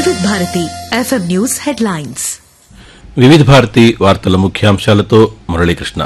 వివిధ Bharati FM news headlines వివిధ భారతి వార్తల ముఖ్యాంశాలతో మురళీకృష్ణ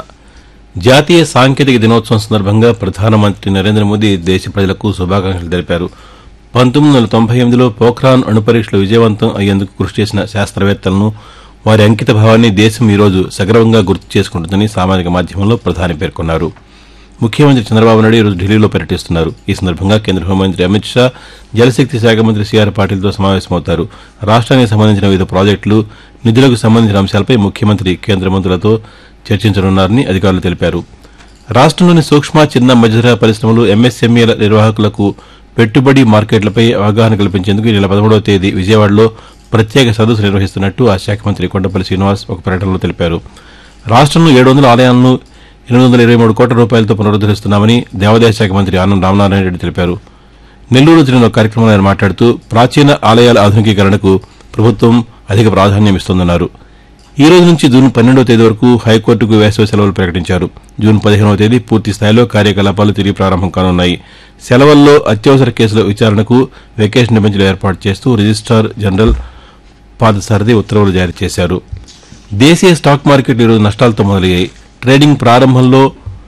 జాతీయ సాంకేతిక దినోత్సవం సందర్భంగా ప్రధానమంత్రి నరేంద్ర మోదీ దేశ ప్రజలకు శుభాకాంక్షలు తెలిపారు పంతొమ్మిది వందల తొంభై ఎనిమిదిలో పోఖ్రాన్ అణు పరీక్షలు విజయవంతం అయ్యేందుకు కృషి చేసిన శాస్త్రవేత్తలను వారి అంకిత భావాన్ని దేశం ఈరోజు సగర్వంగా గుర్తు చేసుకుంటుందని సామాజిక మాధ్యమంలో ప్రధాని పేర్కొన్నారు ముఖ్యమంత్రి చంద్రబాబు నాయుడు ఈరోజు ఢిల్లీలో పర్యటిస్తున్నారు ఈ సందర్భంగా కేంద్ర హోంమంత్రి అమిత్ షా జలశక్తి శాఖ మంత్రి సీఆర్ పాటిల్తో సమావేశమవుతారు రాష్ట్రానికి సంబంధించిన వివిధ ప్రాజెక్టులు నిధులకు సంబంధించిన అంశాలపై ముఖ్యమంత్రి కేంద్ర మంత్రులతో చర్చించనున్నారని అధికారులు తెలిపారు రాష్ట్రంలోని సూక్ష్మ చిన్న మధ్యతరహా పరిశ్రమలు ఎంఎస్ఎంఈల నిర్వాహకులకు పెట్టుబడి మార్కెట్లపై అవగాహన కల్పించేందుకు ఈ నెల పదమూడవ తేదీ విజయవాడలో ప్రత్యేక సదస్సు నిర్వహిస్తున్నట్టు ఆ శాఖ మంత్రి కొండపల్లి శ్రీనివాస్ ఒక ప్రకటనలో తెలిపారు రాష్ట్రంలో ఏడు వందల ఆలయాలను ఎనిమిది వందల ఇరవై మూడు కోట్ల రూపాయలతో పునరుద్దరిస్తున్నామని దేవాదాయ శాఖ మంత్రి ఆనం రామనారాయణ రెడ్డి తెలిపారు నెల్లూరు జరిగిన ఒక కార్యక్రమంలో ఆయన మాట్లాడుతూ ప్రాచీన ఆలయాల ఆధునికీకరణకు ప్రభుత్వం అధిక ప్రాధాన్యం ఇస్తోందన్నారు ఈ రోజు నుంచి జూన్ పన్నెండవ తేదీ వరకు హైకోర్టుకు వేసవి సెలవులు ప్రకటించారు జూన్ పదిహేనవ తేదీ పూర్తి స్థాయిలో కార్యకలాపాలు తిరిగి ప్రారంభం కానున్నాయి సెలవుల్లో అత్యవసర కేసుల విచారణకు వెకేషన్ బెంచ్లు ఏర్పాటు చేస్తూ రిజిస్ట్రార్ జనరల్ పాదసారథి ఉత్తర్వులు జారీ చేశారు దేశీయ స్టాక్ మార్కెట్లు ఈరోజు నష్టాలతో మొదలయ్యాయి ట్రేడింగ్ ప్రారంభంలో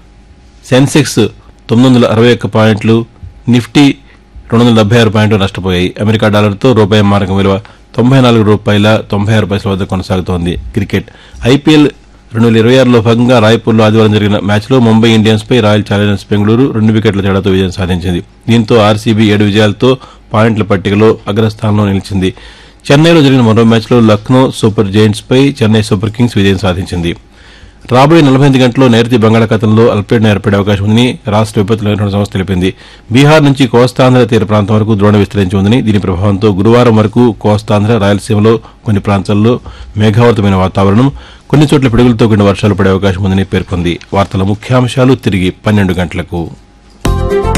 సెన్సెక్స్ తొమ్మిది వందల అరవై ఒక్క పాయింట్లు నిఫ్టీ రెండు వందల డెబ్బై ఆరు పాయింట్లు నష్టపోయాయి అమెరికా డాలర్తో రూపాయి మారకం విలువ తొంభై నాలుగు రూపాయల తొంభై ఆరు పైసల వద్ద కొనసాగుతోంది క్రికెట్ ఐపీఎల్ రెండు వేల ఇరవై ఆరులో భాగంగా రాయ్పూర్లో ఆదివారం జరిగిన మ్యాచ్లో ముంబై ఇండియన్స్ పై రాయల్ ఛాలెంజర్స్ బెంగళూరు రెండు వికెట్ల తేడాతో విజయం సాధించింది దీంతో ఆర్సీబీ ఏడు విజయాలతో పాయింట్ల పట్టికలో అగ్రస్థానంలో నిలిచింది చెన్నైలో జరిగిన మరో మ్యాచ్లో లక్నో సూపర్ జైంట్స్ పై చెన్నై సూపర్ కింగ్స్ విజయం సాధించింది రాబోయే నలభై ఎనిమిది గంటల్లో నైరుతి బంగాళాఖాతంలో అల్పపీడనం ఏర్పడే అవకాశం ఉందని రాష్ట్ర విపత్తుల నిర్వహణ సంస్థ తెలిపింది బీహార్ నుంచి కోస్తాంధ్ర తీర ప్రాంతం వరకు ద్రోణ విస్తరించి ఉందని దీని ప్రభావంతో గురువారం వరకు కోస్తాంధ్ర రాయలసీమలో కొన్ని ప్రాంతాల్లో మేఘావృతమైన వాతావరణం కొన్ని చోట్ల పిడుగులతో కూడిన వర్షాలు పడే అవకాశం ఉందని పేర్కొంది వార్తల ముఖ్యాంశాలు తిరిగి పన్నెండు గంటలకు